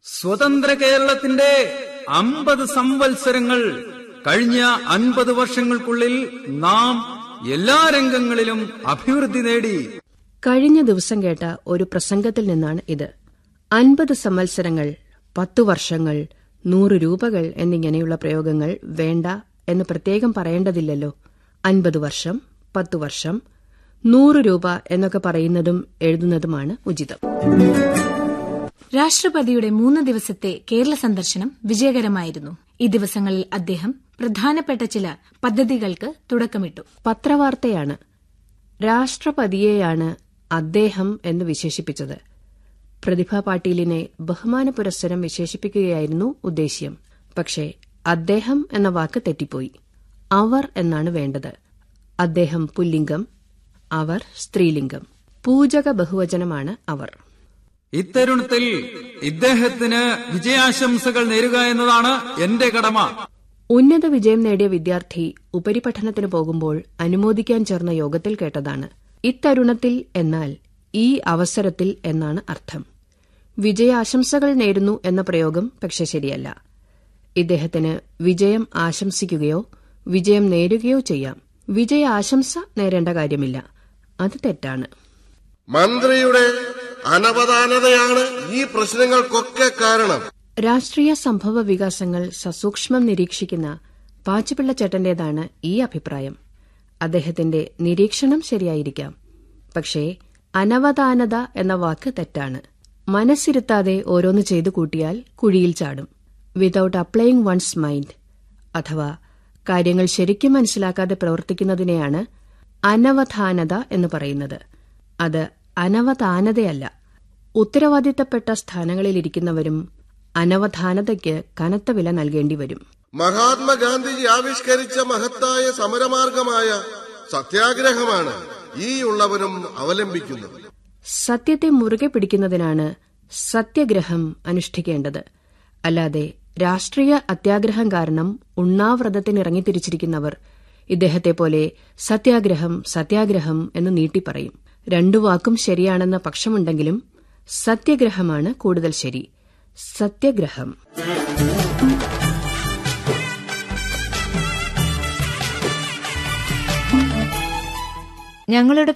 സ്വതന്ത്ര കേരളത്തിന്റെ അമ്പത് സംവത്സരങ്ങൾ കഴിഞ്ഞ അൻപത് വർഷങ്ങൾക്കുള്ളിൽ നാം എല്ലാ രംഗങ്ങളിലും അഭിവൃദ്ധി നേടി കഴിഞ്ഞ ദിവസം കേട്ട ഒരു പ്രസംഗത്തിൽ നിന്നാണ് ഇത് അൻപത് സംവത്സരങ്ങൾ പത്തു വർഷങ്ങൾ നൂറ് രൂപകൾ എന്നിങ്ങനെയുള്ള പ്രയോഗങ്ങൾ വേണ്ട എന്ന് പ്രത്യേകം പറയേണ്ടതില്ലല്ലോ അൻപത് വർഷം പത്തു വർഷം നൂറ് രൂപ എന്നൊക്കെ പറയുന്നതും എഴുതുന്നതുമാണ് ഉചിതം രാഷ്ട്രപതിയുടെ മൂന്ന് ദിവസത്തെ കേരള സന്ദർശനം വിജയകരമായിരുന്നു ഈ ദിവസങ്ങളിൽ അദ്ദേഹം പ്രധാനപ്പെട്ട ചില പദ്ധതികൾക്ക് തുടക്കമിട്ടു പത്രവാർത്തയാണ് രാഷ്ട്രപതിയെയാണ് അദ്ദേഹം എന്ന് വിശേഷിപ്പിച്ചത് പ്രതിഭ പാട്ടീലിനെ ബഹുമാന പുരസ്സരം വിശേഷിപ്പിക്കുകയായിരുന്നു ഉദ്ദേശ്യം പക്ഷേ അദ്ദേഹം എന്ന വാക്ക് തെറ്റിപ്പോയി അവർ എന്നാണ് വേണ്ടത് അദ്ദേഹം പുല്ലിംഗം അവർ സ്ത്രീലിംഗം പൂജക ബഹുവചനമാണ് അവർ ഇത്തരുണത്തിൽ ഇദ്ദേഹത്തിന് വിജയാശംസകൾ നേരുക എന്നതാണ് എന്റെ കടമ ഉന്നത വിജയം നേടിയ വിദ്യാർത്ഥി ഉപരിപഠനത്തിന് പോകുമ്പോൾ അനുമോദിക്കാൻ ചേർന്ന യോഗത്തിൽ കേട്ടതാണ് ഇത്തരുണത്തിൽ എന്നാൽ ഈ അവസരത്തിൽ എന്നാണ് അർത്ഥം വിജയാശംസകൾ നേരുന്നു എന്ന പ്രയോഗം പക്ഷെ ശരിയല്ല ഇദ്ദേഹത്തിന് വിജയം ആശംസിക്കുകയോ വിജയം നേരുകയോ ചെയ്യാം വിജയാശംസ നേരേണ്ട കാര്യമില്ല അത് തെറ്റാണ് മന്ത്രിയുടെ അനവധാനതയാണ് ഈ പ്രശ്നങ്ങൾക്കൊക്കെ കാരണം രാഷ്ട്രീയ സംഭവ വികാസങ്ങൾ സസൂക്ഷ്മം നിരീക്ഷിക്കുന്ന പാച്ചുപിള്ളച്ചേട്ടന്റേതാണ് ഈ അഭിപ്രായം അദ്ദേഹത്തിന്റെ നിരീക്ഷണം ശരിയായിരിക്കാം പക്ഷേ അനവധാനത എന്ന വാക്ക് തെറ്റാണ് മനസ്സിരുത്താതെ ഓരോന്ന് ചെയ്തു കൂട്ടിയാൽ കുഴിയിൽ ചാടും വിതൌട്ട് അപ്ലൈയിങ് വൺസ് മൈൻഡ് അഥവാ കാര്യങ്ങൾ ശരിക്കും മനസ്സിലാക്കാതെ പ്രവർത്തിക്കുന്നതിനെയാണ് അനവധാനത എന്ന് പറയുന്നത് അത് അനവധാനതയല്ല ഉത്തരവാദിത്തപ്പെട്ട സ്ഥാനങ്ങളിലിരിക്കുന്നവരും അനവധാനതയ്ക്ക് കനത്ത വില നൽകേണ്ടി വരും മഹാത്മാഗാന്ധിജി ആവിഷ്കരിച്ച മഹത്തായ സമരമാർഗമായ സത്യാഗ്രഹമാണ് ഈ ഉള്ളവരും അവലംബിക്കുന്നത് സത്യത്തെ മുറുകെ പിടിക്കുന്നതിനാണ് സത്യഗ്രഹം അനുഷ്ഠിക്കേണ്ടത് അല്ലാതെ രാഷ്ട്രീയ അത്യാഗ്രഹം കാരണം ഉണ്ണാവ്രതത്തിനിറങ്ങിത്തിരിച്ചിരിക്കുന്നവർ ഇദ്ദേഹത്തെ പോലെ സത്യാഗ്രഹം സത്യാഗ്രഹം എന്ന് നീട്ടിപ്പറയും രണ്ടു വാക്കും ശരിയാണെന്ന പക്ഷമുണ്ടെങ്കിലും സത്യഗ്രഹമാണ് കൂടുതൽ ശരി സത്യഗ്രഹം ഞങ്ങളുടെ